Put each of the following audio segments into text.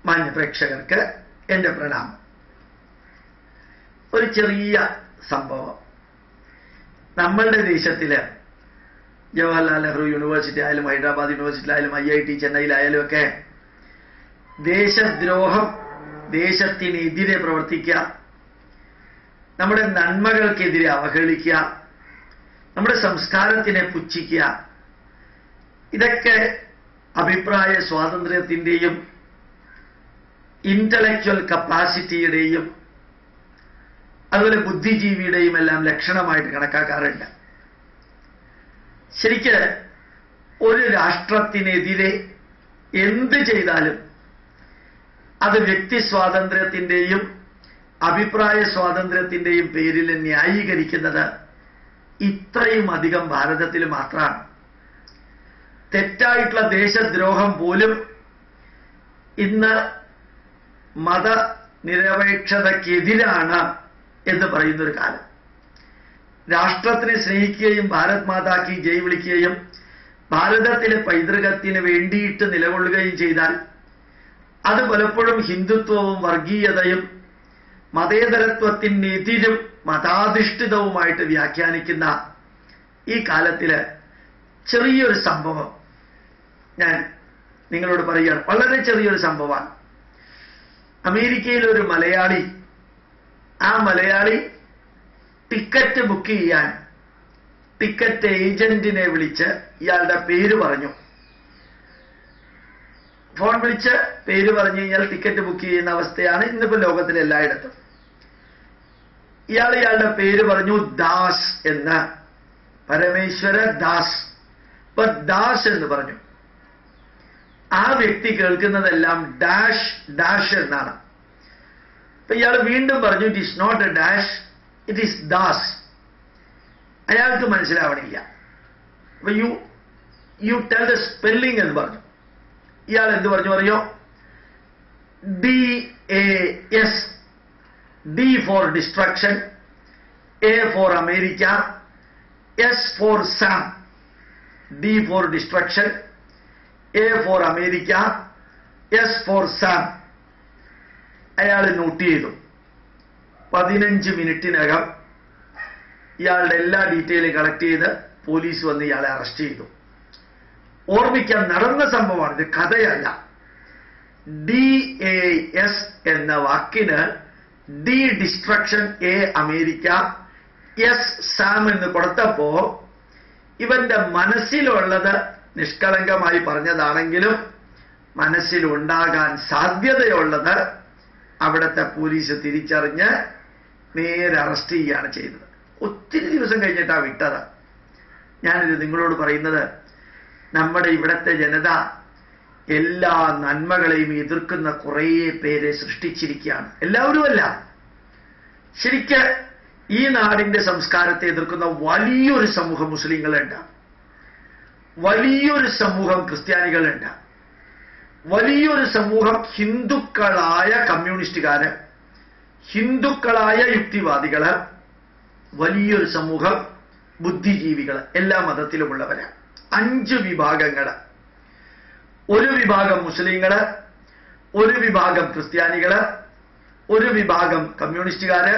മാന്യ പ്രേക്ഷകർക്ക് എൻ്റെ പ്രണാമം ഒരു ചെറിയ സംഭവം നമ്മളുടെ ദേശത്തില് ജവഹർലാൽ നെഹ്റു യൂണിവേഴ്സിറ്റി ആയാലും ഹൈദരാബാദ് യൂണിവേഴ്സിറ്റിയിലായാലും ഐ ഐ ടി ചെന്നൈയിലായാലും ഒക്കെ ദേശദ്രോഹം ദേശത്തിനെതിരെ പ്രവർത്തിക്കുക നമ്മുടെ നന്മകൾക്കെതിരെ അവഹേളിക്കുക നമ്മുടെ സംസ്കാരത്തിനെ പുച്ഛിക്കുക ഇതൊക്കെ അഭിപ്രായ സ്വാതന്ത്ര്യത്തിൻ്റെയും ഇന്റലക്ച്വൽ കപ്പാസിറ്റിയുടെയും അതുപോലെ ബുദ്ധിജീവിയുടെയും എല്ലാം ലക്ഷണമായിട്ട് കണക്കാക്കാറുണ്ട് ശരിക്ക് ഒരു രാഷ്ട്രത്തിനെതിരെ എന്ത് ചെയ്താലും അത് വ്യക്തി സ്വാതന്ത്ര്യത്തിൻ്റെയും അഭിപ്രായ സ്വാതന്ത്ര്യത്തിൻ്റെയും പേരിൽ ന്യായീകരിക്കുന്നത് ഇത്രയും അധികം ഭാരതത്തിൽ മാത്രമാണ് തെറ്റായിട്ടുള്ള ദേശദ്രോഹം പോലും ഇന്ന് മതനിരപേക്ഷതയ്ക്കെതിരാണ് എന്ന് പറയുന്നൊരു കാലം രാഷ്ട്രത്തിനെ സ്നേഹിക്കുകയും ഭാരത് മാതാക്കി ജയ് വിളിക്കുകയും ഭാരതത്തിലെ പൈതൃകത്തിന് വേണ്ടിയിട്ട് നിലകൊള്ളുകയും ചെയ്താൽ അത് പലപ്പോഴും ഹിന്ദുത്വവും വർഗീയതയും മതേതരത്വത്തിനെതിരും മതാധിഷ്ഠിതവുമായിട്ട് വ്യാഖ്യാനിക്കുന്ന ഈ കാലത്തില് ചെറിയൊരു സംഭവം ഞാൻ നിങ്ങളോട് പറയുകയാണ് വളരെ ചെറിയൊരു സംഭവമാണ് അമേരിക്കയിൽ ഒരു മലയാളി ആ മലയാളി ടിക്കറ്റ് ബുക്ക് ചെയ്യാൻ ടിക്കറ്റ് ഏജന്റിനെ വിളിച്ച് ഇയാളുടെ പേര് പറഞ്ഞു ഫോൺ വിളിച്ച് പേര് പറഞ്ഞു കഴിഞ്ഞാൽ ടിക്കറ്റ് ബുക്ക് ചെയ്യുന്ന അവസ്ഥയാണ് ഇന്നിപ്പോ ലോകത്തിലെ എല്ലായിടത്തും ഇയാൾ ഇയാളുടെ പേര് പറഞ്ഞു ദാസ് എന്ന് പരമേശ്വര ദാസ് ഇപ്പൊ ദാസ് എന്ന് പറഞ്ഞു ആ വ്യക്തി കേൾക്കുന്നതെല്ലാം ഡാഷ് ഡാഷ് എന്നാണ് അപ്പൊ ഇയാൾ വീണ്ടും പറഞ്ഞു it is not a dash it is Das അയാൾക്ക് മനസ്സിലാവണില്ല അപ്പൊ you you tell the spelling എന്ന് പറഞ്ഞു ഇയാൾ എന്ത് പറഞ്ഞു പറയോ D A S D for destruction A for America S for Sam D for destruction A for America S for Sam അയാൾ നോട്ട് ചെയ്തു പതിനഞ്ച് മിനിറ്റിനകം ഇയാളുടെ എല്ലാ ഡീറ്റെയിലും കളക്ട് ചെയ്ത് പോലീസ് വന്ന് ഇയാളെ അറസ്റ്റ് ചെയ്തു ഓർമ്മിക്കാൻ നടന്ന സംഭവമാണ് ഇത് കഥയല്ല ഡി എ എസ് എന്ന വാക്കിന് D destruction A America S Sam എന്ന് കൊടുത്തപ്പോ ഇവന്റെ മനസ്സിലുള്ളത് നിഷ്കളങ്കമായി പറഞ്ഞതാണെങ്കിലും മനസ്സിലുണ്ടാകാൻ സാധ്യതയുള്ളത് അവിടുത്തെ പോലീസ് തിരിച്ചറിഞ്ഞ് നേരെ അറസ്റ്റ് ചെയ്യുകയാണ് ചെയ്തത് ഒത്തിരി ദിവസം കഴിഞ്ഞിട്ടാ വിട്ടത് ഞാനിത് നിങ്ങളോട് പറയുന്നത് നമ്മുടെ ഇവിടത്തെ ജനത എല്ലാ നന്മകളെയും എതിർക്കുന്ന കുറേ പേരെ സൃഷ്ടിച്ചിരിക്കുകയാണ് എല്ലാവരും അല്ല ശരിക്ക് ഈ നാടിന്റെ സംസ്കാരത്തെ എതിർക്കുന്ന വലിയൊരു സമൂഹം മുസ്ലിങ്ങളുണ്ട് വലിയൊരു സമൂഹം ക്രിസ്ത്യാനികളുണ്ട് വലിയൊരു സമൂഹം ഹിന്ദുക്കളായ കമ്മ്യൂണിസ്റ്റുകാര് ഹിന്ദുക്കളായ യുക്തിവാദികള് വലിയൊരു സമൂഹം ബുദ്ധിജീവികള് എല്ലാ മതത്തിലുമുള്ളവര് അഞ്ച് വിഭാഗങ്ങള് ഒരു വിഭാഗം മുസ്ലിങ്ങള് ഒരു വിഭാഗം ക്രിസ്ത്യാനികള് ഒരു വിഭാഗം കമ്മ്യൂണിസ്റ്റുകാര്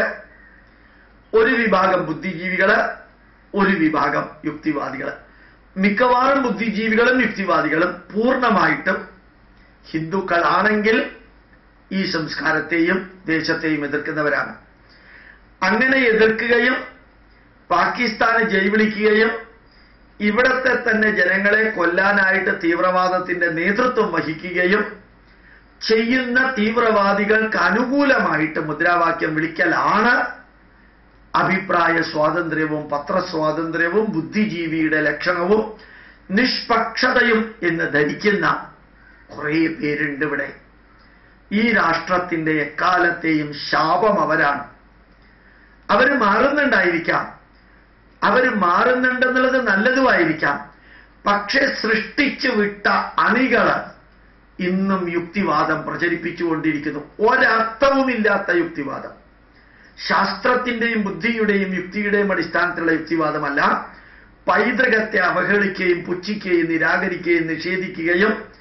ഒരു വിഭാഗം ബുദ്ധിജീവികള് ഒരു വിഭാഗം യുക്തിവാദികള് മിക്കവാറും ബുദ്ധിജീവികളും യുക്തിവാദികളും പൂർണ്ണമായിട്ടും ഹിന്ദുക്കളാണെങ്കിൽ ഈ സംസ്കാരത്തെയും ദേശത്തെയും എതിർക്കുന്നവരാണ് അങ്ങനെ എതിർക്കുകയും പാകിസ്ഥാന് ജൈവിളിക്കുകയും ഇവിടത്തെ തന്നെ ജനങ്ങളെ കൊല്ലാനായിട്ട് തീവ്രവാദത്തിന്റെ നേതൃത്വം വഹിക്കുകയും ചെയ്യുന്ന തീവ്രവാദികൾക്ക് അനുകൂലമായിട്ട് മുദ്രാവാക്യം വിളിക്കലാണ് അഭിപ്രായ സ്വാതന്ത്ര്യവും പത്രസ്വാതന്ത്ര്യവും ബുദ്ധിജീവിയുടെ ലക്ഷണവും നിഷ്പക്ഷതയും എന്ന് ധരിക്കുന്ന കുറേ പേരുണ്ട് ഇവിടെ ഈ രാഷ്ട്രത്തിന്റെ എക്കാലത്തെയും ശാപം അവരാണ് അവര് മാറുന്നുണ്ടായിരിക്കാം അവര് മാറുന്നുണ്ടെന്നുള്ളത് നല്ലതുമായിരിക്കാം പക്ഷെ സൃഷ്ടിച്ചു വിട്ട അണികള് ഇന്നും യുക്തിവാദം പ്രചരിപ്പിച്ചുകൊണ്ടിരിക്കുന്നു ഒരർത്ഥവുമില്ലാത്ത യുക്തിവാദം ശാസ്ത്രത്തിന്റെയും ബുദ്ധിയുടെയും യുക്തിയുടെയും അടിസ്ഥാനത്തിലുള്ള യുക്തിവാദമല്ല പൈതൃകത്തെ അവഹേളിക്കുകയും പുച്ഛിക്കുകയും നിരാകരിക്കുകയും നിഷേധിക്കുകയും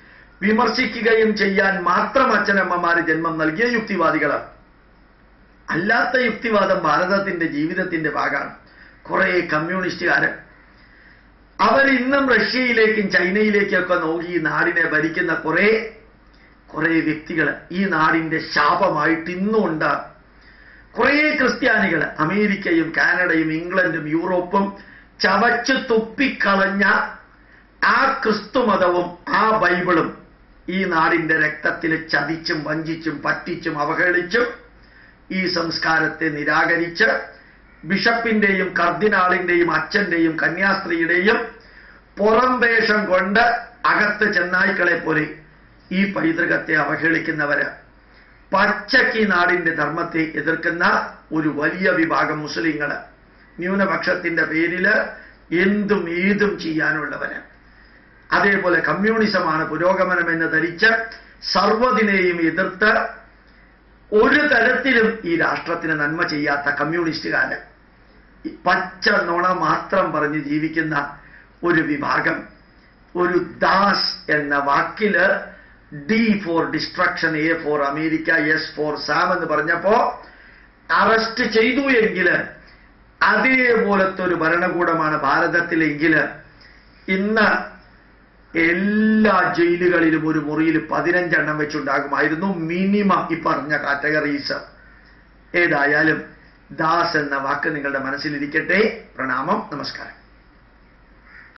വിമർശിക്കുകയും ചെയ്യാൻ മാത്രം അച്ഛനമ്മമാര് ജന്മം നൽകിയ യുക്തിവാദികളാണ് അല്ലാത്ത യുക്തിവാദം ഭാരതത്തിന്റെ ജീവിതത്തിന്റെ ഭാഗമാണ് കുറെ കമ്മ്യൂണിസ്റ്റുകാര് അവർ ഇന്നും റഷ്യയിലേക്കും ചൈനയിലേക്കൊക്കെ നോക്കി ഈ നാടിനെ ഭരിക്കുന്ന കുറെ കുറെ വ്യക്തികൾ ഈ നാടിന്റെ ശാപമായിട്ട് ഇന്നും ഉണ്ട് കുറെ ക്രിസ്ത്യാനികൾ അമേരിക്കയും കാനഡയും ഇംഗ്ലണ്ടും യൂറോപ്പും ചവച്ച് തുപ്പിക്കളഞ്ഞ ആ ക്രിസ്തുമതവും ആ ബൈബിളും ഈ നാടിന്റെ രക്തത്തിൽ ചതിച്ചും വഞ്ചിച്ചും പറ്റിച്ചും അവഹേളിച്ചും ഈ സംസ്കാരത്തെ നിരാകരിച്ച് ബിഷപ്പിന്റെയും കർദിനാളിന്റെയും അച്ഛന്റെയും കന്യാസ്ത്രീയുടെയും പുറം വേഷം കൊണ്ട് അകത്ത് ചെന്നായ്ക്കളെ പോലെ ഈ പൈതൃകത്തെ അവഹേളിക്കുന്നവര് പച്ചക്ക് ഈ നാടിന്റെ ധർമ്മത്തെ എതിർക്കുന്ന ഒരു വലിയ വിഭാഗം മുസ്ലിങ്ങള് ന്യൂനപക്ഷത്തിന്റെ പേരില് എന്തും ഏതും ചെയ്യാനുള്ളവര് അതേപോലെ കമ്മ്യൂണിസമാണ് പുരോഗമനം എന്ന് ധരിച്ച് സർവ്വതിനെയും എതിർത്ത് ഒരു തരത്തിലും ഈ രാഷ്ട്രത്തിന് നന്മ ചെയ്യാത്ത കമ്മ്യൂണിസ്റ്റുകാര് ഈ പച്ച നുണ മാത്രം പറഞ്ഞ് ജീവിക്കുന്ന ഒരു വിഭാഗം ഒരു ദാസ് എന്ന വാക്കില് D for destruction A for America S for Sam എന്ന് പറഞ്ഞപ്പോ അറസ്റ്റ് ചെയ്തു എങ്കില് അതേപോലത്തെ ഒരു ഭരണകൂടമാണ് ഭാരതത്തിലെങ്കില് ഇന്ന് എല്ലാ ജയിലുകളിലും ഒരു മുറിയിൽ പതിനഞ്ചെണ്ണം വെച്ചുണ്ടാകുമായിരുന്നു മിനിമം ഈ പറഞ്ഞ കാറ്റഗറീസ് ഏതായാലും ദാസ് എന്ന വാക്ക് നിങ്ങളുടെ മനസ്സിലിരിക്കട്ടെ പ്രണാമം നമസ്കാരം